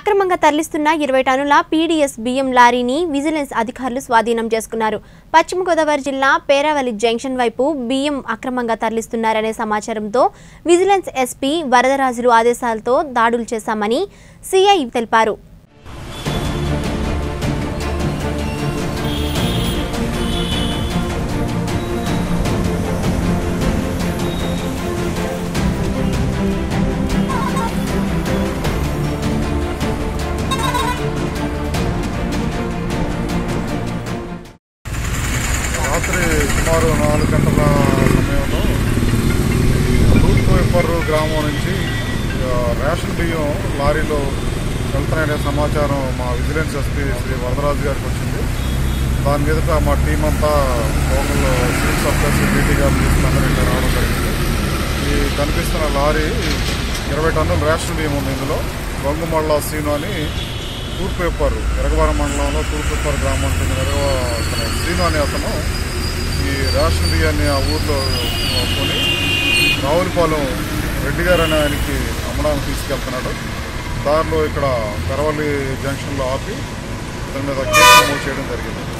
అక్రమంగా తరలిస్తున్న ఇరవై టన్నుల పీడీఎస్ బియ్యం లారీని విజిలెన్స్ అధికారులు స్వాధీనం చేసుకున్నారు పశ్చిమ గోదావరి జిల్లా పేరావలి జంక్షన్ వైపు బియ్యం అక్రమంగా తరలిస్తున్నారనే సమాచారంతో విజిలెన్స్ ఎస్పీ వరదరాజులు ఆదేశాలతో దాడులు చేశామని సిఐ తెలిపారు రాత్రి సుమారు నాలుగు గంటల సమయంలో తూర్పు వెప్పర్రు గ్రామం నుంచి ఆ, రేషన్ బియ్యం లారీలో వెళ్తున్నాయనే సమాచారం మా విజిలెన్స్ ఎస్పీ శ్రీ వరదరాజు గారికి వచ్చింది దాని మీదట మా టీం అంతా లోకల్ సివిల్ సప్లైస్ డీటీ గారిని తీసుకుని ఇక్కడ రావడం జరిగింది ఈ కనిపిస్తున్న లారీ ఇరవై టన్నుల రేషన్ బియ్యం ఉంది ఇందులో గొంగుమళ్ళ సీను అని తూర్పు వెప్పారు ఎరగవరం మండలంలో తూర్పు వెప్పారు గ్రామం చెందిన ఎరగవ అతను శ్రీను అనే అతను ఈ రేషన్ బియ్యాన్ని ఆ ఊర్లో కొని రావులపాలెం రెడ్డి గారు అనే ఆయనకి అమ్మడానికి తీసుకెళ్తున్నాడు దారిలో ఇక్కడ పెరవల్లి జంక్షన్లో ఆపి ఇతని మీద కేసు నమోదు చేయడం జరిగింది